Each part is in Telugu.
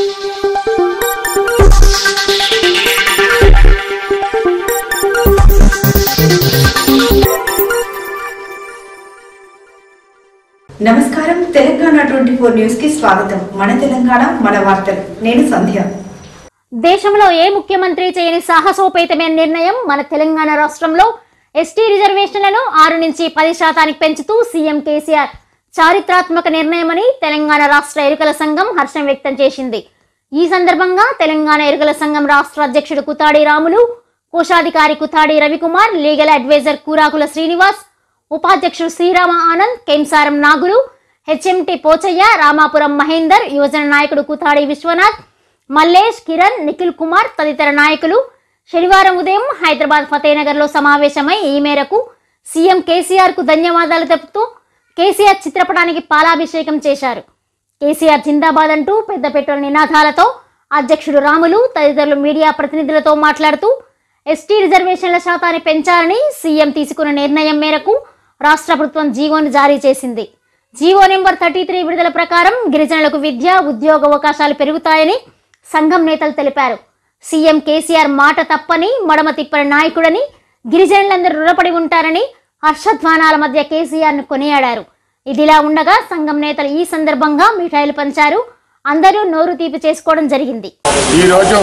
నమస్కారం తెలంగాణ ట్వంటీ ఫోర్ న్యూస్ కి స్వాగతం మన తెలంగాణ మన వార్తలు నేను సంధ్య దేశంలో ఏ ముఖ్యమంత్రి చేయని సాహసోపేతమైన నిర్ణయం మన తెలంగాణ రాష్ట్రంలో ఎస్టీ రిజర్వేషన్లను ఆరు నుంచి పది శాతానికి పెంచుతూ సీఎం కేసీఆర్ చారిత్రాత్మక నిర్ణయమని తెలంగాణ రాష్ట్ర ఎరుకల సంఘం హర్షం వ్యక్తం చేసింది ఈ సందర్భంగా తెలంగాణ ఎరుకల సంఘం రాష్ట్ర అధ్యక్షుడు కుతాడి రాములు కోశాధికారి కుతాడి రవికుమార్ లీగల్ అడ్వైజర్ కూరాకుల శ్రీనివాస్ ఉపాధ్యక్షుడు శ్రీరామ ఆనంద్ కెంసారం నాగులు హెచ్ఎంటి పోచయ్య రామాపురం మహేందర్ యువజన నాయకుడు కుతాడి విశ్వనాథ్ మల్లేష్ కిరణ్ నిఖిల్ కుమార్ తదితర నాయకులు శనివారం ఉదయం హైదరాబాద్ ఫతేనగర్ లో సమావేశమై ఈ మేరకు సీఎం కేసీఆర్ కు ధన్యవాదాలు తెలుపుతూ కేసీఆర్ చిత్రపటానికి పాలాభిషేకం చేశారు కేసీఆర్ జిందాబాద్ అంటూ పెద్ద పెట్టుల నినాదాలతో అధ్యక్షుడు రాములు తదితరులు మీడియా ప్రతినిధులతో మాట్లాడుతూ ఎస్టీ రిజర్వేషన్ల శాతాన్ని పెంచాలని సీఎం తీసుకున్న నిర్ణయం మేరకు రాష్ట్ర ప్రభుత్వం జీవోను జారీ చేసింది జీవో నెంబర్ థర్టీ త్రీ విడుదల ప్రకారం గిరిజనులకు విద్య ఉద్యోగ అవకాశాలు పెరుగుతాయని సంఘం నేతలు తెలిపారు సీఎం కేసీఆర్ మాట తప్పని మడమ తిప్పని నాయకుడని గిరిజనులందరూ రుణపడి ఉంటారని హర్షధ్వానాల మధ్య కేసీఆర్ ను కొనియాడారు ఇదిలా ఉండగా సంఘం నేతలు ఈ సందర్భంగా మిఠాయిలు పంచారు అందరూ నోరు తీపి చేసుకోవడం జరిగింది ఈరోజు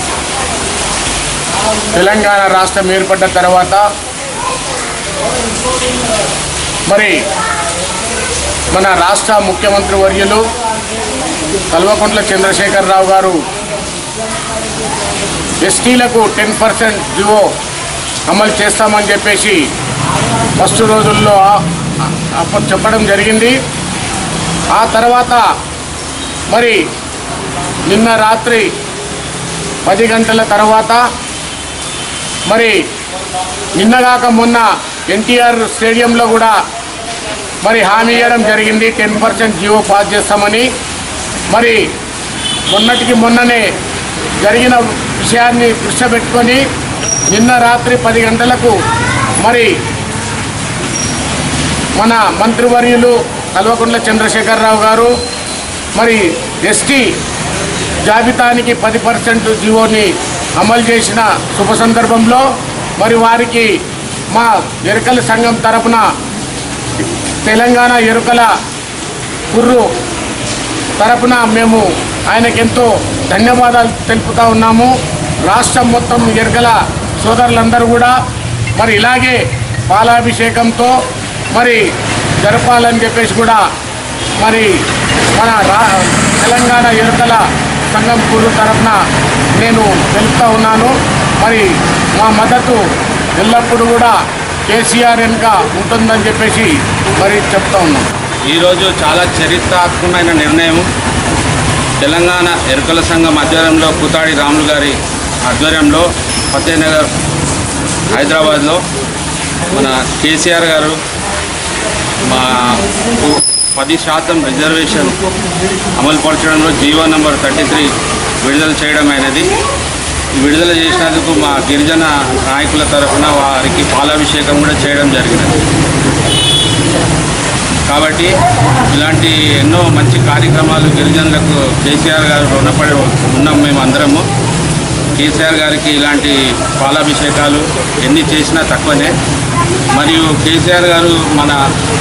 తెలంగాణ రాష్ట్రం ఏర్పడ్డ తర్వాత మరి మన రాష్ట్ర ముఖ్యమంత్రి వర్యులు కల్వకుంట్ల చంద్రశేఖరరావు గారు ఎస్టీలకు టెన్ పర్సెంట్ జివో అమలు చేస్తామని చెప్పేసి ఫస్ట్ రోజుల్లో ఆ- అప్పుడు చెప్పడం జరిగింది ఆ తర్వాత మరి నిన్న రాత్రి పది గంటల తర్వాత మరి నిన్నగాక మొన్న ఎన్టీఆర్ స్టేడియంలో కూడా మరి హామీ ఇవ్వడం జరిగింది టెన్ పర్సెంట్ జియో పాస్ చేస్తామని మరి మొన్నటికి మొన్ననే జరిగిన విషయాన్ని దృష్టి పెట్టుకొని నిన్న రాత్రి పది గంటలకు మరి మన మంత్రివర్యులు కల్వకుంట్ల చంద్రశేఖరరావు గారు మరి ఎస్టీ జాబితానికి పది పర్సెంట్ జీవోని అమలు చేసిన శుభ సందర్భంలో మరి వారికి మా ఎరుకల సంఘం తరపున తెలంగాణ ఎరుకల కుర్రు తరపున మేము ఆయనకెంతో ధన్యవాదాలు తెలుపుతా ఉన్నాము రాష్ట్రం మొత్తం ఎరుకల సోదరులందరూ కూడా మరి ఇలాగే పాలాభిషేకంతో మరి జరపాలని చెప్పేసి కూడా మరి మన రా తెలంగాణ ఎరుకల సంఘం కుర్రు తరఫున నేను తెలుపుతా ఉన్నాను మరి మా మద్దతు ఎల్లప్పుడూ కూడా కేసీఆర్ వెనుక ఉంటుందని చెప్పేసి మరి చెప్తా ఉన్నాం ఈరోజు చాలా చరిత్రాత్మకమైన నిర్ణయం తెలంగాణ ఎరుకల సంఘం ఆధ్వర్యంలో కుతాడి రాములు గారి ఆధ్వర్యంలో ఫతేనగర్ హైదరాబాద్లో మన కేసీఆర్ గారు మా పది శాతం రిజర్వేషన్ అమలుపరచడంలో జీవో నంబర్ థర్టీ త్రీ విడుదల చేయడం అయినది ఈ విడుదల చేసినందుకు మా గిరిజన నాయకుల తరఫున వారికి పాలాభిషేకం కూడా చేయడం జరిగినది కాబట్టి ఇలాంటి ఎన్నో మంచి కార్యక్రమాలు గిరిజనులకు కేసీఆర్ గారు రుణపడి ఉన్నాం మేము అందరము కేసీఆర్ గారికి ఇలాంటి పాలాభిషేకాలు ఎన్ని చేసినా తక్కువనే మరియు కేసీఆర్ గారు మన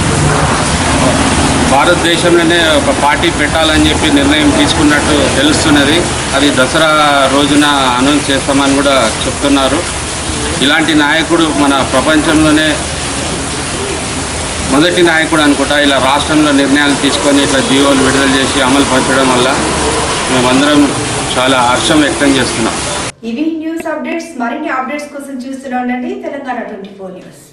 భారతదేశంలోనే ఒక పార్టీ పెట్టాలని చెప్పి నిర్ణయం తీసుకున్నట్టు తెలుస్తున్నది అది దసరా రోజున అనౌన్స్ చేస్తామని కూడా చెప్తున్నారు ఇలాంటి నాయకుడు మన ప్రపంచంలోనే మొదటి నాయకుడు అనుకుంటా ఇలా రాష్ట్రంలో నిర్ణయాలు తీసుకొని ఇట్లా జీవోలు విడుదల చేసి అమలు పరచడం వల్ల మేమందరం చాలా హర్షం వ్యక్తం చేస్తున్నాం ఇవి న్యూస్ అప్డేట్స్ మరిన్ని అప్డేట్స్ కోసం చూస్తూనే ఉండండి తెలంగాణ ట్వంటీ ఫోర్ న్యూస్